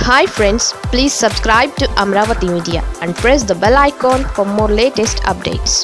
hi friends please subscribe to Amaravati media and press the bell icon for more latest updates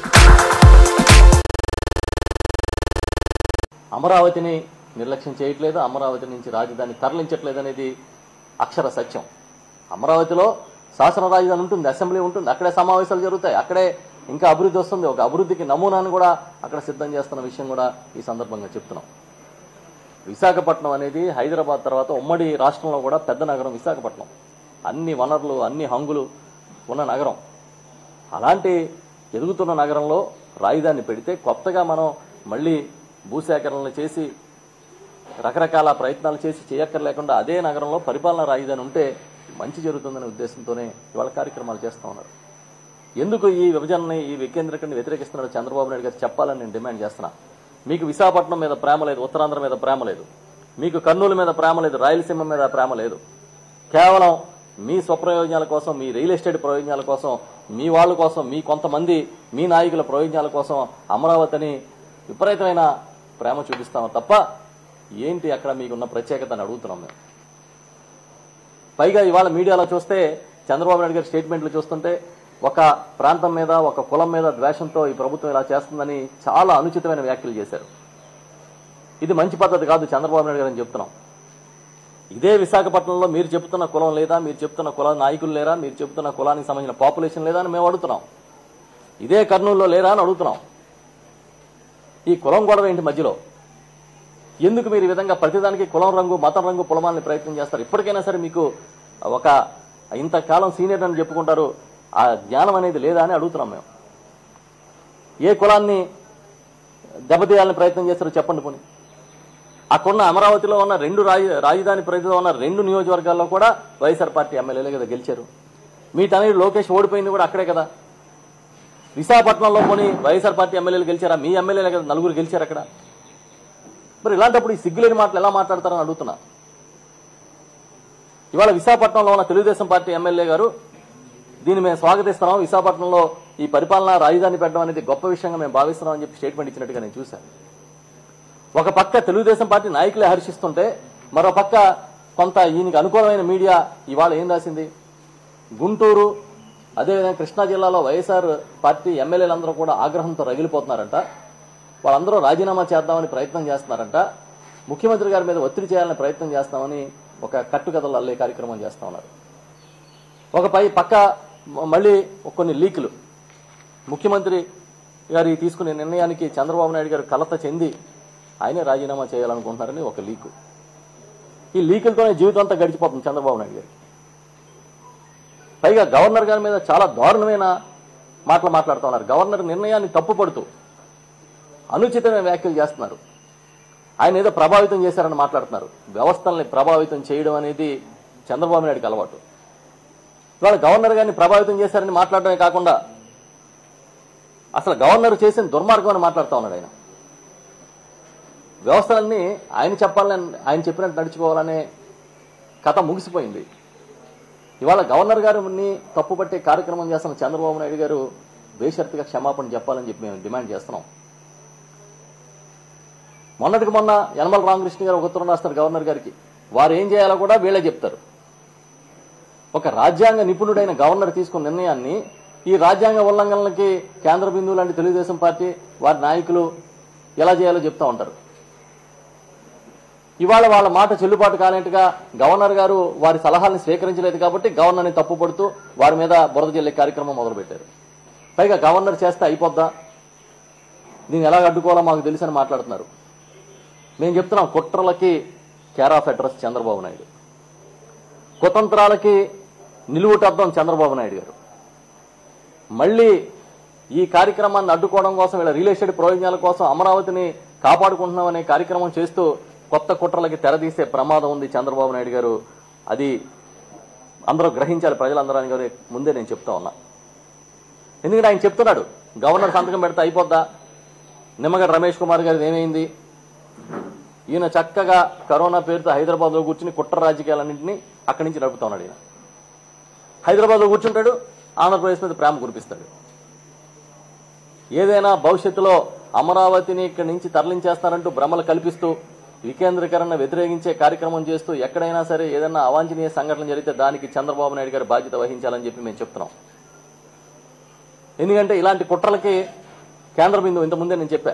అమరావతిని నిర్లక్ష్యం చేయట్లేదు అమరావతి నుంచి రాజధాని తరలించట్లేదు అనేది అక్షర సత్యం అమరావతిలో శాసన రాజధాని ఉంటుంది అసెంబ్లీ ఉంటుంది అక్కడే సమావేశాలు జరుగుతాయి అక్కడే ఇంకా అభివృద్ధి వస్తుంది ఒక అభివృద్ధికి నమూనాను కూడా అక్కడ సిద్ధం చేస్తున్న విషయం కూడా ఈ సందర్భంగా చెప్తున్నాం విశాఖపట్నం అనేది హైదరాబాద్ తర్వాత ఉమ్మడి రాష్ట్రంలో కూడా పెద్ద నగరం విశాఖపట్నం అన్ని వనరులు అన్ని హంగులు ఉన్న నగరం అలాంటి ఎదుగుతున్న నగరంలో రాజధాని పెడితే కొత్తగా మనం మళ్ళీ భూసేకరణలు చేసి రకరకాల ప్రయత్నాలు చేసి చేయక్కర్లేకుండా అదే నగరంలో పరిపాలనా రాజధాని ఉంటే మంచి జరుగుతుందనే ఉద్దేశంతోనే ఇవాళ కార్యక్రమాలు చేస్తూ ఉన్నారు ఎందుకు ఈ విభజనని ఈ వికేంద్రీకరణ వ్యతిరేకిస్తున్నాడు చంద్రబాబు నాయుడు గారు చెప్పాలని నేను డిమాండ్ చేస్తున్నా మీకు విశాఖపట్నం మీద ప్రేమ లేదు ఉత్తరాంధ్ర మీద ప్రేమ లేదు మీకు కర్నూలు మీద ప్రేమ లేదు రాయలసీమ మీద ప్రేమ లేదు కేవలం మీ స్వప్రయోజనాల కోసం మీ రియల్ ఎస్టేట్ ప్రయోజనాల కోసం మీ వాళ్ళ కోసం మీ కొంతమంది మీ నాయకుల ప్రయోజనాల కోసం అమరావతిని విపరీతమైన ప్రేమ చూపిస్తాము తప్ప ఏంటి అక్కడ మీకున్న ప్రత్యేకత అని అడుగుతున్నాం మేము పైగా ఇవాళ మీడియాలో చూస్తే చంద్రబాబు నాయుడు గారి స్టేట్మెంట్లు చూస్తుంటే ఒక ప్రాంతం మీద ఒక కులం మీద ద్వేషంతో ఈ ప్రభుత్వం ఇలా చేస్తుందని చాలా అనుచితమైన వ్యాఖ్యలు చేశారు ఇది మంచి పద్ధతి కాదు చంద్రబాబు నాయుడు గారు అని చెప్తున్నాం ఇదే విశాఖపట్నంలో మీరు చెప్తున్న కులం లేదా మీరు చెప్తున్న కుల నాయకులు లేరా మీరు చెప్తున్న కులానికి సంబంధించిన పాపులేషన్ లేదా అని మేము అడుగుతున్నాం ఇదే కర్నూలులో లేరా అని అడుగుతున్నాం ఈ కులం గొడవ ఏంటి మధ్యలో ఎందుకు మీరు ఈ విధంగా ప్రతిదానికి కులం రంగు మతం రంగు పొలమాలని ప్రయత్నం చేస్తారు ఇప్పటికైనా సరే మీకు ఒక ఇంతకాలం సీనియర్ అని చెప్పుకుంటారు ఆ జ్ఞానం అనేది లేదా అని అడుగుతున్నాం మేము ఏ కులాన్ని దెబ్బతీయాలని ప్రయత్నం చేస్తారో చెప్పండి పోనీ అక్కడున్న అమరావతిలో ఉన్న రెండు రాజ రాజధాని పరిధిలో ఉన్న రెండు నియోజకవర్గాల్లో కూడా వైఎస్ఆర్ పార్టీ ఎమ్మెల్యేలే కదా గెలిచారు మీ తనయుడు లోకేష్ ఓడిపోయింది కూడా అక్కడే కదా విశాఖపట్నంలో పోనీ వైఎస్ఆర్ పార్టీ ఎమ్మెల్యేలు గెలిచారా మీ ఎమ్మెల్యేలే కదా నలుగురు గెలిచారు అక్కడ మరి ఇలాంటప్పుడు ఈ సిగ్గులేని మాటలు ఎలా మాట్లాడతారని అడుగుతున్నా ఇవాళ విశాఖపట్నంలో ఉన్న తెలుగుదేశం పార్టీ ఎమ్మెల్యే గారు దీన్ని మేము స్వాగతిస్తున్నాం విశాఖపట్నంలో ఈ పరిపాలన రాజధాని పెట్టడం అనేది గొప్ప విషయంగా మేము భావిస్తున్నాం అని చెప్పి స్టేట్మెంట్ ఇచ్చినట్టుగా నేను చూశాను ఒక పక్క తెలుగుదేశం పార్టీ నాయకులే హర్షిస్తుంటే మరో పక్క కొంత ఈయనకి అనుకూలమైన మీడియా ఇవాళ ఏం రాసింది గుంటూరు అదేవిధంగా కృష్ణా జిల్లాలో వైఎస్ఆర్ పార్టీ ఎమ్మెల్యేలందరూ కూడా ఆగ్రహంతో రగిలిపోతున్నారంట వాళ్ళందరూ రాజీనామా చేద్దామని ప్రయత్నం చేస్తున్నారంట ముఖ్యమంత్రి గారి మీద ఒత్తిడి చేయాలని ప్రయత్నం చేస్తామని ఒక కట్టుకథలు అల్లే కార్యక్రమం చేస్తా ఉన్నారు ఒక పై పక్క మ- మళ్ళీ కొన్ని లీకులు ముఖ్యమంత్రి గారి తీసుకునే నిర్ణయానికి చంద్రబాబు నాయుడు గారు కలత చెంది ఆయనే రాజీనామా చేయాలనుకుంటున్నారని ఒక లీకు ఈ లీకులతోనే జీవితం అంతా గడిచిపోతుంది చంద్రబాబు నాయుడు గారు పైగా గవర్నర్ గారి మీద చాలా దారుణమైన మాటలు మాట్లాడుతూ ఉన్నారు గవర్నర్ నిర్ణయాన్ని తప్పుపడుతూ అనుచితమైన వ్యాఖ్యలు చేస్తున్నారు ఆయన ఏదో ప్రభావితం చేశారని మాట్లాడుతున్నారు వ్యవస్థల్ని ప్రభావితం చేయడం అనేది చంద్రబాబు నాయుడుకి అలవాటు ఇవాళ గవర్నర్ గారిని ప్రభావితం చేశారని మాట్లాడడమే కాకుండా అసలు గవర్నర్ చేసిన దుర్మార్గం అని మాట్లాడుతూ ఉన్నాడు ఆయన వ్యవస్థలన్నీ ఆయన చెప్పాలని ఆయన చెప్పినట్టు నడుచుకోవాలనే కథ ముగిసిపోయింది ఇవాళ గవర్నర్ గారిని తప్పుపట్టే కార్యక్రమం చేస్తున్న చంద్రబాబు నాయుడు గారు బేషరతుగా క్షమాపణ చెప్పాలని చెప్పి మేము డిమాండ్ చేస్తున్నాం మొన్నటికి మొన్న యనమల రామకృష్ణ గారు ఒక ఉత్తరం రాస్తారు గవర్నర్ గారికి వారు ఏం చేయాలో కూడా వీళ్ళే చెప్తారు ఒక రాజ్యాంగ నిపుణుడైన గవర్నర్ తీసుకున్న నిర్ణయాన్ని ఈ రాజ్యాంగ ఉల్లంఘనలకి కేంద్ర బిందువు లాంటి తెలుగుదేశం పార్టీ వారి నాయకులు ఎలా చేయాలో చెప్తా ఉంటారు ఇవాళ వాళ్ళ మాట చెల్లుబాటు కాలేట్టుగా గవర్నర్ గారు వారి సలహాలను స్వీకరించలేదు కాబట్టి గవర్నర్ని తప్పుపడుతూ వారి మీద బురద జల్లే కార్యక్రమం మొదలుపెట్టారు పైగా గవర్నర్ చేస్తే అయిపోద్దా దీన్ని ఎలా అడ్డుకోవాలో మాకు తెలుసని మాట్లాడుతున్నారు మేము చెప్తున్నాం కుట్రలకి care of address Chandrababu Naidu కుతంత్రాలకి నిలువుటద్దం చంద్రబాబు నాయుడు గారు మళ్ళీ ఈ కార్యక్రమాన్ని అడ్డుకోవడం కోసం వీళ్ళ రియల్ ఎస్టేట్ ప్రయోజనాల కోసం అమరావతిని కాపాడుకుంటున్నాం అనే కార్యక్రమం చేస్తూ కొత్త కుట్రలకి తెరదీసే ప్రమాదం ఉంది చంద్రబాబు నాయుడు గారు అది అందరూ గ్రహించాలి ప్రజలందరూ అని గారు ముందే నేను చెప్తా ఉన్నా ఎందుకంటే ఆయన చెప్తున్నాడు గవర్నర్ సంతకం పెడితే అయిపోద్దా నిమ్మగడ్డ రమేష్ కుమార్ గారిది ఏమైంది ఈయన చక్కగా కరోనా పేరుతో హైదరాబాద్లో కూర్చుని కుట్ర రాజకీయాలన్నింటినీ అక్కడి నుంచి నడుపుతా ఉన్నాడు ఈయన హైదరాబాద్లో కూర్చుంటాడు ఆంధ్రప్రదేశ్ మీద ప్రేమ కురిపిస్తాడు ఏదైనా భవిష్యత్తులో అమరావతిని ఇక్కడి నుంచి తరలించేస్తారంటూ భ్రమలు కల్పిస్తూ వికేంద్రీకరణ వ్యతిరేకించే కార్యక్రమం చేస్తూ ఎక్కడైనా సరే ఏదైనా అవాంఛనీయ సంఘటన జరిగితే దానికి చంద్రబాబు నాయుడు గారి బాధ్యత వహించాలని చెప్పి మేము చెప్తున్నాం ఎందుకంటే ఇలాంటి కుట్రలకి కేంద్ర బిందువు ఇంతకుముందే నేను చెప్పా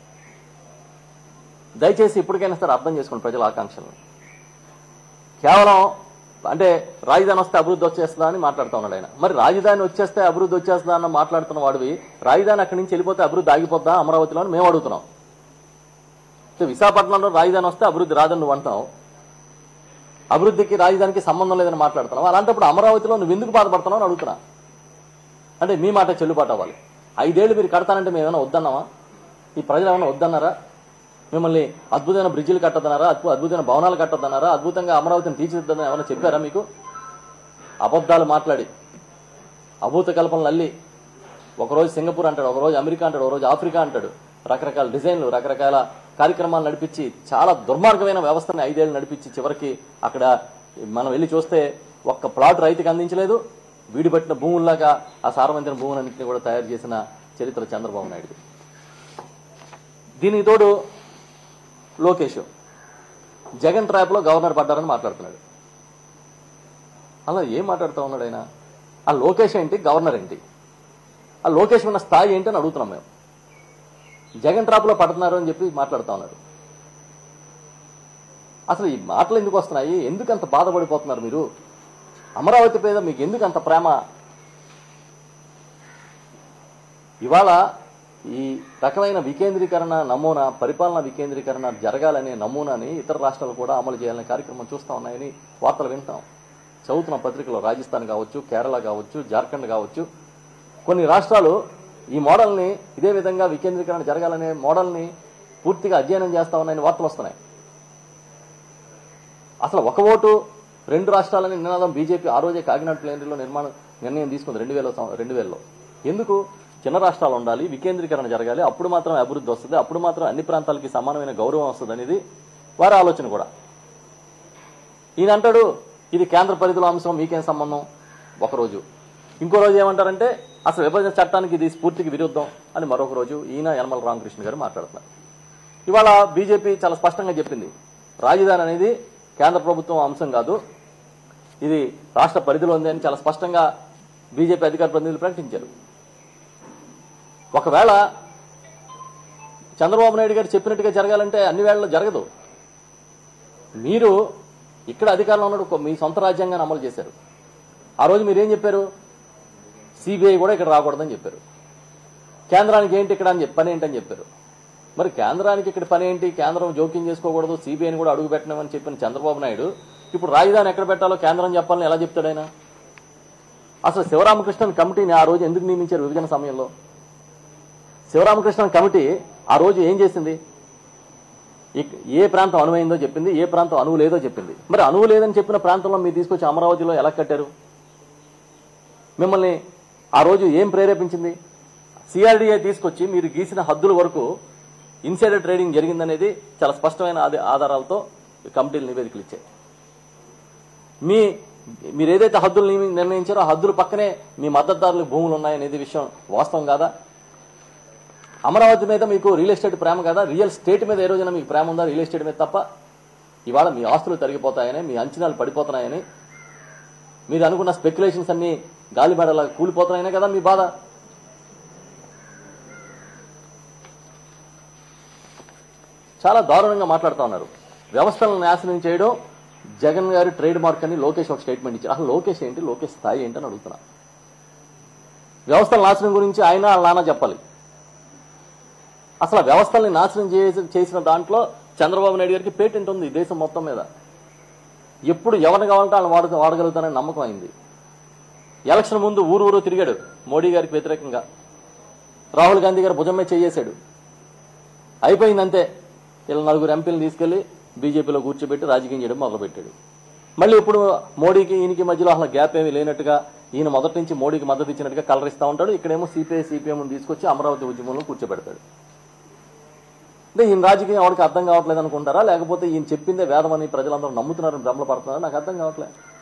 దయచేసి ఇప్పటికైనా సరే అర్థం చేసుకోండి ప్రజల ఆకాంక్షలను కేవలం అంటే రాజధాని వస్తే అభివృద్ధి వచ్చేస్తుందా అని మాట్లాడుతూ ఉన్నాడు ఆయన మరి రాజధాని వచ్చేస్తే అభివృద్ధి వచ్చేస్తుందా అని మాట్లాడుతున్న వాడివి రాజధాని అక్కడి నుంచి వెళ్ళిపోతే అభివృద్ధి ఆగిపోద్దా అమరావతిలో అని మేము అడుగుతున్నాం సో విశాఖపట్నంలో రాజధాని వస్తే అభివృద్ధి రాదని నువ్వు అంటావు అభివృద్ధికి రాజధానికి సంబంధం లేదని మాట్లాడుతున్నావు అలాంటప్పుడు అమరావతిలో నువ్వు ఎందుకు బాధపడుతున్నావు అని అడుగుతున్నా అంటే మీ మాట చెల్లుబాటు అవ్వాలి ఐదేళ్లు మీరు కడతానంటే మేము ఏమైనా వద్దన్నామా ఈ ప్రజలు ఏమైనా వద్దన్నారా మిమ్మల్ని అద్భుతమైన బ్రిడ్జిలు కట్టదన్నారా అద్భు- అద్భుతమైన భవనాలు కట్టదన్నారా అద్భుతంగా అమరావతిని తీర్చిదిద్దని ఏమైనా చెప్పారా మీకు అబద్ధాలు మాట్లాడి అభూత కల్పనలు అల్లి ఒకరోజు సింగపూర్ అంటాడు ఒకరోజు అమెరికా అంటాడు ఒకరోజు ఆఫ్రికా అంటాడు రకరకాల డిజైన్లు రకరకాల కార్యక్రమాలు నడిపించి చాలా దుర్మార్గమైన వ్యవస్థని ఐదేళ్లు నడిపించి చివరికి అక్కడ మనం వెళ్ళి చూస్తే ఒక్క ప్లాట్ రైతుకి అందించలేదు వీడి పట్టిన భూముల్లాగా ఆ సారవంతమైన భూములన్నింటినీ కూడా తయారు చేసిన చరిత్ర చంద్రబాబు నాయుడు దీనికి తోడు లోకేష్ జగన్ ట్రాప్లో గవర్నర్ పడ్డారని మాట్లాడుతున్నాడు అలా ఏం మాట్లాడుతూ ఉన్నాడు ఆయన ఆ లోకేష్ ఏంటి గవర్నర్ ఏంటి ఆ లోకేష్ ఉన్న స్థాయి ఏంటి అని అడుగుతున్నాం మేము జగన్ ట్రాప్లో పడుతున్నారు అని చెప్పి మాట్లాడుతూ ఉన్నారు అసలు ఈ మాటలు ఎందుకు వస్తున్నాయి ఎందుకు అంత బాధపడిపోతున్నారు మీరు అమరావతి మీద మీకు ఎందుకు అంత ప్రేమ ఇవాళ ఈ రకమైన వికేంద్రీకరణ నమూనా పరిపాలన వికేంద్రీకరణ జరగాలనే నమూనాని ఇతర రాష్ట్రాలు కూడా అమలు చేయాలనే కార్యక్రమం చూస్తా ఉన్నాయని వార్తలు వింటాం చదువుతున్న పత్రికలో రాజస్థాన్ కావచ్చు కేరళ కావచ్చు జార్ఖండ్ కావచ్చు కొన్ని రాష్ట్రాలు ఈ మోడల్ని ఇదే విధంగా వికేంద్రీకరణ జరగాలనే మోడల్ని పూర్తిగా అధ్యయనం చేస్తా ఉన్నాయని వార్తలు వస్తున్నాయి అసలు ఒక ఓటు రెండు రాష్ట్రాలని నినాదం బీజేపీ ఆ రోజే కాకినాడ ప్లేనరీలో నిర్మాణం నిర్ణయం తీసుకుంది రెండు వేల రెండు వేలలో ఎందుకు చిన్న రాష్ట్రాలు ఉండాలి వికేంద్రీకరణ జరగాలి అప్పుడు మాత్రమే అభివృద్ధి వస్తుంది అప్పుడు మాత్రం అన్ని ప్రాంతాలకి సమానమైన గౌరవం వస్తుంది అనేది వారి ఆలోచన కూడా ఈయన అంటాడు ఇది కేంద్ర పరిధిలో అంశం మీకేం సంబంధం ఒకరోజు ఇంకో రోజు ఏమంటారంటే అసలు విభజన చట్టానికి ఇది స్ఫూర్తికి విరుద్ధం అని మరొక రోజు ఈయన యనమల రామకృష్ణ గారు మాట్లాడుతున్నారు ఇవాళ బీజేపీ చాలా స్పష్టంగా చెప్పింది రాజధాని అనేది కేంద్ర ప్రభుత్వం అంశం కాదు ఇది రాష్ట్ర పరిధిలో ఉంది అని చాలా స్పష్టంగా బీజేపీ అధికార ప్రతినిధులు ప్రకటించారు ఒకవేళ చంద్రబాబు నాయుడు గారు చెప్పినట్టుగా జరగాలంటే అన్ని వేళల్లో జరగదు మీరు ఇక్కడ అధికారంలో ఉన్నాడు ఒక మీ సొంత రాజ్యాంగాన్ని అమలు చేశారు ఆ రోజు మీరు ఏం చెప్పారు సిబిఐ కూడా ఇక్కడ రాకూడదని చెప్పారు కేంద్రానికి ఏంటి ఇక్కడ అని చెప్పి పని ఏంటని చెప్పారు మరి కేంద్రానికి ఇక్కడ పని ఏంటి కేంద్రం జోక్యం చేసుకోకూడదు సిబిఐని కూడా అడుగు పెట్టినామని చెప్పిన చంద్రబాబు నాయుడు ఇప్పుడు రాజధాని ఎక్కడ పెట్టాలో కేంద్రం చెప్పాలని ఎలా చెప్తాడు ఆయన అసలు శివరామకృష్ణన్ కమిటీని ఆ రోజు ఎందుకు నియమించారు విభజన సమయంలో శివరామకృష్ణన్ కమిటీ ఆ రోజు ఏం చేసింది ఇక్- ఏ ప్రాంతం అనువైందో చెప్పింది ఏ ప్రాంతం అనువు లేదో చెప్పింది మరి అనువు లేదని చెప్పిన ప్రాంతంలో మీరు తీసుకొచ్చి అమరావతిలో ఎలా కట్టారు మిమ్మల్ని ఆ రోజు ఏం ప్రేరేపించింది సిఆర్డీఏ తీసుకొచ్చి మీరు గీసిన హద్దుల వరకు ఇన్సైడర్ ట్రేడింగ్ జరిగిందనేది చాలా స్పష్టమైన ఆధారాలతో ఆధారాలతో కమిటీలు నివేదికలు ఇచ్చాయి మీ మీరు ఏదైతే హద్దులు నియమి- నిర్ణయించారో ఆ హద్దుల పక్కనే మీ మద్దతుదారులకు భూములు ఉన్నాయనేది విషయం వాస్తవం కాదా అమరావతి మీద మీకు రియల్ ఎస్టేట్ ప్రేమ కదా రియల్ స్టేట్ మీద ఏ రోజైనా మీకు ప్రేమ ఉందా రియల్ ఎస్టేట్ మీద తప్ప ఇవాళ మీ ఆస్తులు తరిగిపోతాయని మీ అంచనాలు పడిపోతున్నాయని మీరు అనుకున్న స్పెక్యులేషన్స్ అన్ని గాలిబెడలా కూలిపోతున్నాయనే కదా మీ బాధ చాలా దారుణంగా మాట్లాడుతూ ఉన్నారు వ్యవస్థలను నాశనం చేయడం జగన్ గారి ట్రేడ్ మార్క్ అని లోకేష్ ఒక స్టేట్మెంట్ ఇచ్చారు అసలు లోకేష్ ఏంటి లోకేష్ స్థాయి ఏంటి అని అడుగుతున్నా వ్యవస్థల నాశనం గురించి ఆయన వాళ్ళ నాన్న చెప్పాలి అసలు ఆ వ్యవస్థల్ని నాశనం చేసి చేసిన దాంట్లో చంద్రబాబు నాయుడు గారికి పేటెంట్ ఉంది దేశం మొత్తం మీద ఎప్పుడు ఎవరిని కావాలంటే వాళ్ళని వాడ వాడగలుగుతారని నమ్మకం అయింది ఎలక్షన్ ముందు ఊరు ఊరు తిరిగాడు మోడీ గారికి వ్యతిరేకంగా రాహుల్ గాంధీ గారు భుజం మీద చేయేశాడు అయిపోయింది అంతే ఇలా నలుగురు ఎంపీలు తీసుకెళ్లి బీజేపీలో కూర్చోబెట్టి రాజకీయం చేయడం మొదలుపెట్టాడు మళ్ళీ ఇప్పుడు మోడీకి ఈయనకి మధ్యలో అసలు గ్యాప్ ఏమీ లేనట్టుగా ఈయన మొదటి నుంచి మోడీకి మద్దతు ఇచ్చినట్టుగా కలరిస్తా ఉంటాడు ఇక్కడేమో సిపిఐ సిపిఎం తీసుకొచ్చి అమరావతి ఉద్యమంలో కూర్చోబెడతాడు అంటే ఈయన రాజకీయం ఎవరికి అర్థం కావట్లేదు అనుకుంటారా లేకపోతే ఈయన చెప్పిందే వేదమని ప్రజలందరూ నమ్ముతున్నారని భ్రమలు పడుతున్నారా నాకు అర్థం కావట్లేదు